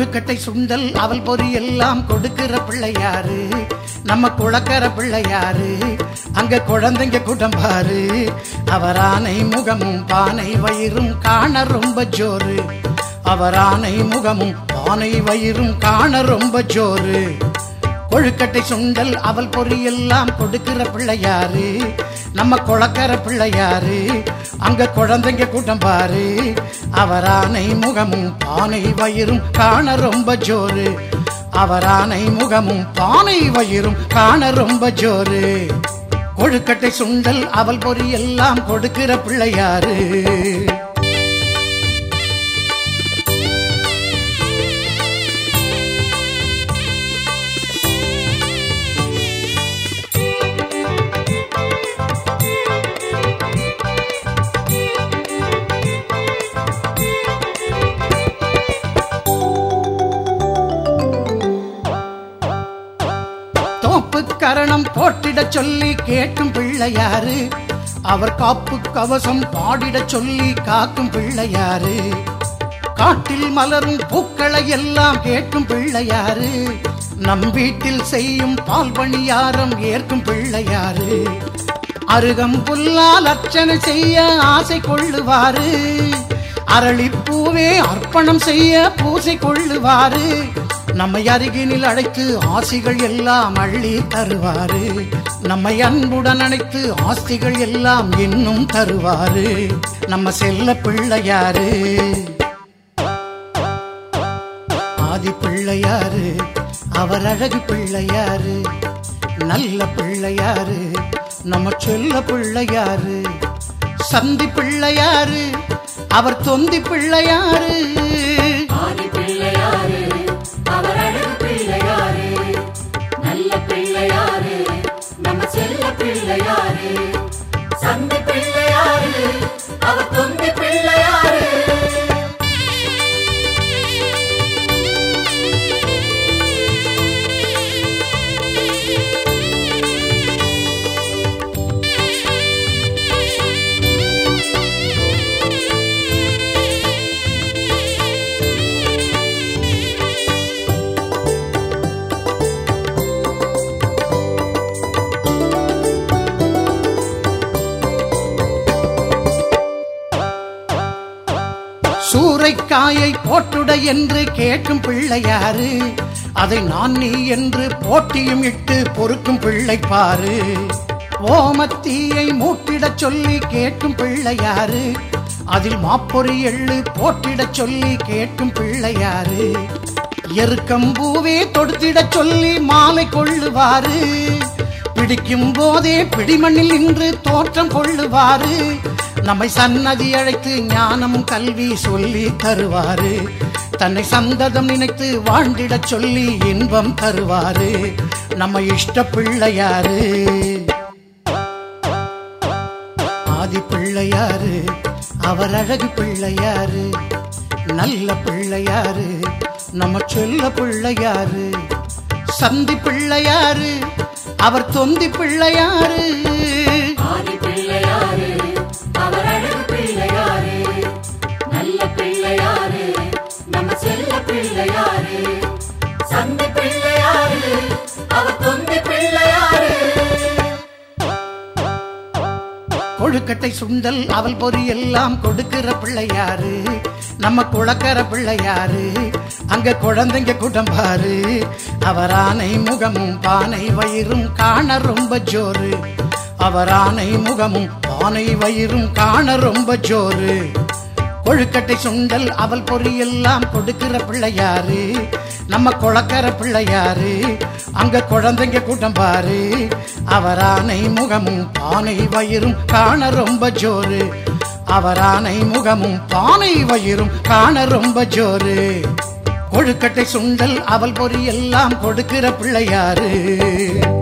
கொழுக்கட்டை சுண்டல் அவல் பொறி எல்லாம் கொடுக்கிற பிள்ளையாரு நம்ம குளக்கர பிள்ளையாரு அங்க குழந்தைங்க கூட்டம் பாரு அவரானை முகமும் பானை வயிறும் காண ரொம்ப ஜோரு அவரானை முகமும் பானை வயிறும் காண ரொம்ப ஜோரு கொழுக்கட்டை சுண்டல் அவல் பொறி எல்லாம் கொடுக்கிற பிள்ளையாரு நம்ம குளக்கர பிள்ளையாரு அங்க குழந்தைங்க கூட்டம் பாரு அவரானை முகமும் பானை வயிறும் காண ரொம்ப ஜோரு அவரானை முகமும் பானை வயிறும் காண ரொம்ப ஜோரு கொழுக்கட்டை சுண்டல் அவல் பொறி எல்லாம் கொடுக்கிற பிள்ளையாரு தோப்பு கரணம் போட்டிடச் சொல்லி கேட்கும் பிள்ளையாரு அவர் காப்பு கவசம் பாடிடச் சொல்லி காக்கும் பிள்ளையாரு காட்டில் மலரும் பூக்களை எல்லாம் கேட்கும் பிள்ளையாரு நம் வீட்டில் செய்யும் பால் பணியாரம் ஏற்கும் பிள்ளையாரு அருகம் புல்லால் அர்ச்சனை செய்ய ஆசை கொள்ளுவாரு அரளிப்பூவே அர்ப்பணம் செய்ய பூசை கொள்ளுவாரு நம்மை அருகினில் அழைத்து ஆசிகள் எல்லாம் அள்ளி தருவாரு நம்மை அன்புடன் அழைத்து ஆஸ்திகள் எல்லாம் இன்னும் தருவாரு நம்ம செல்ல பிள்ளையாரு ஆதி பிள்ளையாரு அவர் அழகு பிள்ளையாரு நல்ல பிள்ளையாரு நம்ம செல்ல பிள்ளையாரு சந்தி பிள்ளையாரு அவர் தொந்தி பிள்ளையாரு ஆதி பிள்ளையாரு அவர் அழகு பிள்ளையாரு நல்ல பிள்ளையாரு நம்ம செல்ல பிள்ளையாரு சந்தி பிள்ளையாரு அவர் தொந்தி பிள்ளையாரு சூறைக்காயை போட்டுட என்று கேட்கும் பிள்ளையாரு அதை நான் நீ என்று போட்டியும் இட்டு பொறுக்கும் பிள்ளை பாரு ஓமத்தீயை மூட்டிடச் சொல்லி கேட்கும் பிள்ளையாரு அதில் மாப்பொறி எள்ளு போட்டிடச் சொல்லி கேட்கும் பிள்ளையாரு எருக்கம்பூவே தொடுத்திடச் சொல்லி மாலை கொள்ளுவாரு பிடிக்கும் போதே பிடிமண்ணில் நின்று தோற்றம் கொள்ளுவாரு நம்மை சன்னதி அழைத்து ஞானமும் கல்வி சொல்லி தருவாரு தன்னை சந்ததம் நினைத்து வாழ்ந்திடச் சொல்லி இன்பம் தருவாரு நம்ம இஷ்ட பிள்ளையாரு ஆதி பிள்ளையாரு அவர் அழகு பிள்ளையாரு நல்ல பிள்ளையாரு நம்ம செல்ல பிள்ளையாரு சந்தி பிள்ளையாரு அவர் தொந்தி பிள்ளையாரு ஆதி பிள்ளையாரு அவர் அழகு பிள்ளையாரு நல்ல பிள்ளையாரு நம்ம செல்ல பிள்ளையாரு சந்தி பிள்ளையாரு அவர் தொந்தி பிள்ளையாரு கொழுக்கட்டை சுண்டல் அவல் பொறி எல்லாம் கொடுக்கிற பிள்ளையாரு நம்ம குளக்கர பிள்ளையாரு அங்க குழந்தைங்க கூட்டம் பாரு அவரானை முகமும் பானை வயிறும் காண ரொம்ப ஜோரு அவரானை முகமும் பானை வயிறும் காண ரொம்ப ஜோரு கொழுக்கட்டை சுண்டல் அவல் பொறி எல்லாம் கொடுக்கிற பிள்ளையாரு நம்ம குளக்கர பிள்ளையாரு அங்க குழந்தைங்க கூட்டம் பாரு அவரானை முகமும் பானை வயிறும் காண ரொம்ப ஜோரு அவரானை முகமும் பானை வயிறும் காண ரொம்ப ஜோரு கொழுக்கட்டை சுண்டல் அவல் பொறி எல்லாம் கொடுக்கிற பிள்ளையாரு